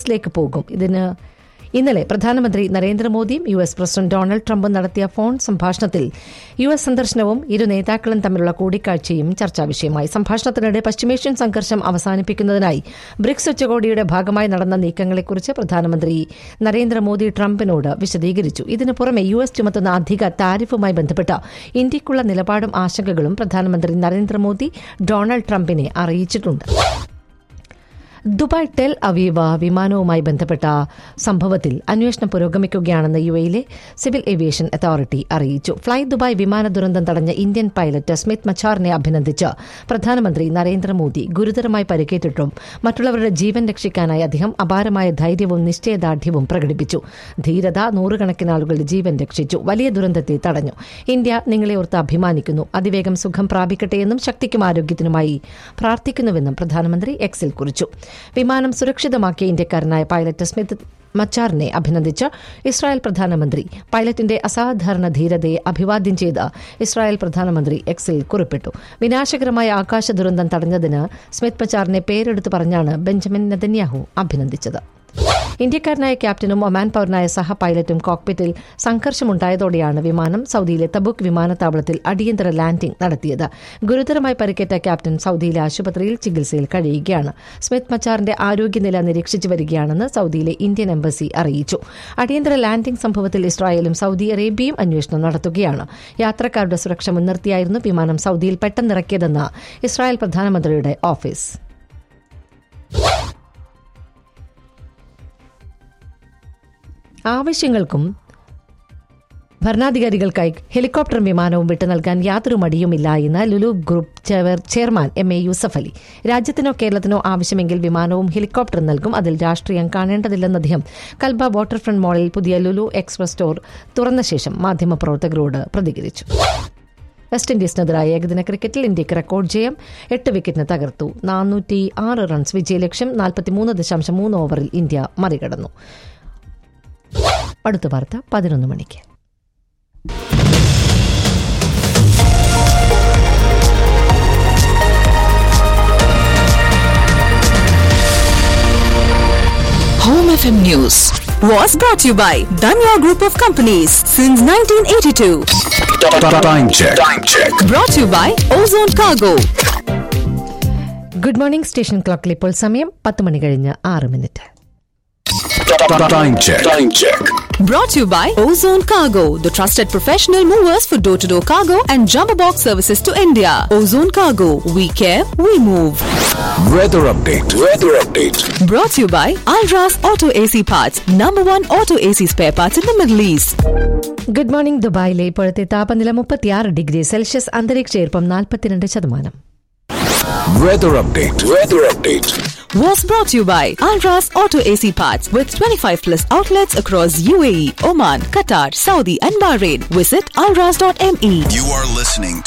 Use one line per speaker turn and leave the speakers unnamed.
എസിലേക്ക് പോകും ഇതിന് ഇന്നലെ പ്രധാനമന്ത്രി നരേന്ദ്രമോദിയും യു എസ് പ്രസിഡന്റ് ഡൊണാൾഡ് ട്രംപും നടത്തിയ ഫോൺ സംഭാഷണത്തിൽ യു എസ് സന്ദർശനവും ഇരു നേതാക്കളും തമ്മിലുള്ള കൂടിക്കാഴ്ചയും ചർച്ചാ വിഷയമായി സംഭാഷണത്തിനിടെ പശ്ചിമേഷ്യൻ സംഘർഷം അവസാനിപ്പിക്കുന്നതിനായി ബ്രിക്സ് ഉച്ചകോടിയുടെ ഭാഗമായി നടന്ന നീക്കങ്ങളെക്കുറിച്ച് പ്രധാനമന്ത്രി നരേന്ദ്രമോദി ട്രംപിനോട് വിശദീകരിച്ചു ഇതിനു പുറമെ യു എസ് ചുമത്തുന്ന അധിക താരിഫുമായി ബന്ധപ്പെട്ട ഇന്ത്യയ്ക്കുള്ള നിലപാടും ആശങ്കകളും പ്രധാനമന്ത്രി നരേന്ദ്രമോദി ഡൊണാൾഡ് ട്രംപിനെ അറിയിച്ചിട്ടുണ്ട് ദുബായ് ടെൽ അവീവ വിമാനവുമായി ബന്ധപ്പെട്ട സംഭവത്തിൽ അന്വേഷണം പുരോഗമിക്കുകയാണെന്ന് യു എയിലെ സിവിൽ ഏവിയേഷൻ അതോറിറ്റി അറിയിച്ചു ഫ്ളൈ ദുബായ് വിമാന ദുരന്തം തടഞ്ഞ ഇന്ത്യൻ പൈലറ്റ് സ്മിത്ത് മച്ചാറിനെ അഭിനന്ദിച്ച് പ്രധാനമന്ത്രി നരേന്ദ്രമോദി ഗുരുതരമായി പരിക്കേറ്റിട്ടും മറ്റുള്ളവരുടെ ജീവൻ രക്ഷിക്കാനായി അദ്ദേഹം അപാരമായ ധൈര്യവും നിശ്ചയദാർഢ്യവും പ്രകടിപ്പിച്ചു ധീരത നൂറുകണക്കിന് ആളുകളുടെ ജീവൻ രക്ഷിച്ചു വലിയ ദുരന്തത്തെ തടഞ്ഞു ഇന്ത്യ നിങ്ങളെ ഓർത്ത് അഭിമാനിക്കുന്നു അതിവേഗം സുഖം പ്രാപിക്കട്ടെയെന്നും ശക്തിക്കും ആരോഗ്യത്തിനുമായി പ്രാർത്ഥിക്കുന്നുവെന്നും പ്രധാനമന്ത്രി എക്സിൽ കുറിച്ചു വിമാനം സുരക്ഷിതമാക്കിയ ഇന്ത്യക്കാരനായ പൈലറ്റ് സ്മിത്ത് മച്ചാറിനെ അഭിനന്ദിച്ച് ഇസ്രായേൽ പ്രധാനമന്ത്രി പൈലറ്റിന്റെ അസാധാരണ ധീരതയെ അഭിവാദ്യം ചെയ്ത് ഇസ്രായേൽ പ്രധാനമന്ത്രി എക്സിൽ കുറിപ്പിട്ടു വിനാശകരമായ ആകാശ ദുരന്തം തടഞ്ഞതിന് സ്മിത്ത് മച്ചാറിനെ പേരെടുത്തു പറഞ്ഞാണ് ബെഞ്ചമിൻ നെതന്യാഹു അഭിനന്ദിച്ചത് ഇന്ത്യക്കാരനായ ക്യാപ്റ്റനും ഒമാൻ പൌരനായ സഹ പൈലറ്റും കോക്പിറ്റിൽ സംഘർഷമുണ്ടായതോടെയാണ് വിമാനം സൌദിയിലെ തബുക്ക് വിമാനത്താവളത്തിൽ അടിയന്തര ലാൻഡിംഗ് നടത്തിയത് ഗുരുതരമായി പരിക്കേറ്റ ക്യാപ്റ്റൻ സൌദിയിലെ ആശുപത്രിയിൽ ചികിത്സയിൽ കഴിയുകയാണ് സ്മിത്ത് മച്ചാറിന്റെ ആരോഗ്യനില നിരീക്ഷിച്ചു വരികയാണെന്ന് സൌദിയിലെ ഇന്ത്യൻ എംബസി അറിയിച്ചു അടിയന്തര ലാൻഡിംഗ് സംഭവത്തിൽ ഇസ്രായേലും സൌദി അറേബ്യയും അന്വേഷണം നടത്തുകയാണ് യാത്രക്കാരുടെ സുരക്ഷ മുൻനിർത്തിയായിരുന്നു വിമാനം സൌദിയിൽ പെട്ടെന്നിറക്കിയതെന്ന് ഇസ്രായേൽ പ്രധാനമന്ത്രിയുടെ ഓഫീസ് ആവശ്യങ്ങൾക്കും ഭരണാധികാരികൾക്കായി ഹെലികോപ്റ്റർ വിമാനവും വിട്ടു നൽകാൻ യാതൊരു മടിയുമില്ല എന്ന് Lulu group chairman M A Yusuf Ali രാജ്യത്തിനോ കേരളത്തിനോ ആവശ്യമെങ്കിൽ വിമാനവും ഹെലികോപ്റ്ററും നൽകും അതിൽ രാഷ്ട്രീയം കാണേണ്ടതില്ലെന്ന് അദ്ദേഹം കൽബ വാട്ടർ ഫ്രണ്ട് മോളിൽ പുതിയ ലുലു എക്സ്പ്രസ് സ്റ്റോർ തുറന്ന ശേഷം മാധ്യമപ്രവർത്തകരോട് പ്രതികരിച്ചു വെസ്റ്റ് ഇൻഡീസിനെതിരായ ഏകദിന ക്രിക്കറ്റിൽ ഇന്ത്യക്ക് റെക്കോർഡ് ജയം എട്ട് വിക്കറ്റിന് തകർത്തു നാനൂറ്റി ആറ് റൺസ് വിജയലക്ഷ്യം നാൽപ്പത്തിമൂന്ന് ദശാംശം മൂന്ന് ഓവറിൽ ഇന്ത്യ മറികടന്നു അടുത്ത വാർത്ത പതിനൊന്ന് മണിക്ക്
Home FM News was brought to you by Danya Group of Companies since 1982.
Time check. Time check.
Brought to you by Ozone Cargo.
Good morning station ക്ലോക്കിൽ ഇപ്പോൾ സമയം പത്ത് മണി കഴിഞ്ഞ് ആറ് minute
Time check. Time check.
Brought to you by Ozone Cargo, the trusted professional movers for door to door cargo and jumbo box services to India. Ozone Cargo, we care, we move.
Weather update. Weather update.
Brought to you by Alras Auto AC Parts, number one auto AC spare parts in the Middle East.
Good morning ദുബായിലെ ഇപ്പോഴത്തെ താപനില മുപ്പത്തിയാറ് degree Celsius അന്തരീക്ഷ ഈർപ്പം നാൽപ്പത്തിരണ്ട് ശതമാനം
Weather update. Weather update.
was brought to you by Alras Auto AC Parts with 25 plus outlets across UAE, Oman, Qatar, Saudi, and Bahrain. Visit alras.me.
You are listening